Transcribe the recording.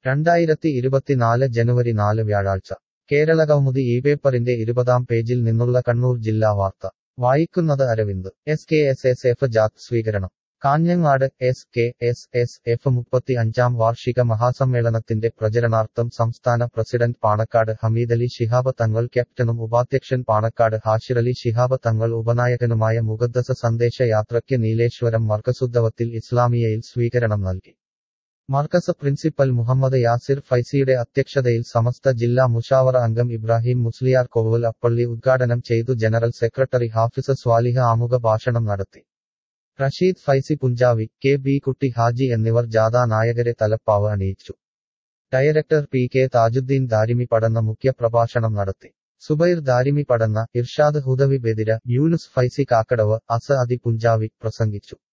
രണ്ടായിരത്തി ഇരുപത്തിനാല് ജനുവരി നാല് വ്യാഴാഴ്ച കേരളകൗമുദി ഈ പേപ്പറിന്റെ ഇരുപതാം പേജിൽ നിന്നുള്ള കണ്ണൂർ ജില്ലാ വാർത്ത വായിക്കുന്നത് Aravind S K S S F ജാത് സ്വീകരണം Kanhangad S K S S F മുപ്പത്തി അഞ്ചാം വാർഷിക മഹാസമ്മേളനത്തിന്റെ പ്രചരണാർത്ഥം സംസ്ഥാന പ്രസിഡന്റ് പാണക്കാട് ഹമീദലി ശിഹാബ് തങ്ങൾ ക്യാപ്റ്റനും ഉപാധ്യക്ഷൻ പാണക്കാട് ഹാഷിറലി ശിഹാബ് തങ്ങൾ ഉപനായകനുമായ മുഖദ്ദസ സന്ദേശ യാത്രയ്ക്ക് നീലേശ്വരം മർക്കസുദ്ധവത്തിൽ ഇസ്ലാമിയയിൽ സ്വീകരണം നൽകി മർക്കസ് പ്രിൻസിപ്പൽ മുഹമ്മദ് യാസിർ ഫൈസിയുടെ അധ്യക്ഷതയിൽ സമസ്ത ജില്ലാ മുഷാവറ അംഗം ഇബ്രാഹിം മുസ്ലിയാർ കോവൽ അപ്പള്ളി ഉദ്ഘാടനം ചെയ്തു ജനറൽ സെക്രട്ടറി ഹാഫിസ് സ്വാലിഹ ആമുഖ ഭാഷണം നടത്തി റഷീദ് ഫൈസി പുഞ്ചാവി കെ ബി കുട്ടി ഹാജി എന്നിവർ ജാഥാ നായകരെ തലപ്പാവ് അണിയിച്ചു director P K Tajuddeen Darimi Padanna മുഖ്യ പ്രഭാഷണം നടത്തി സുബൈർ ദാരിമി പടന്ന ഇർഷാദ് ഹുദവി ബെദിര യൂനുസ് ഫൈസി കാക്കടവ് അസ അതി പുഞ്ചാവി പ്രസംഗിച്ചു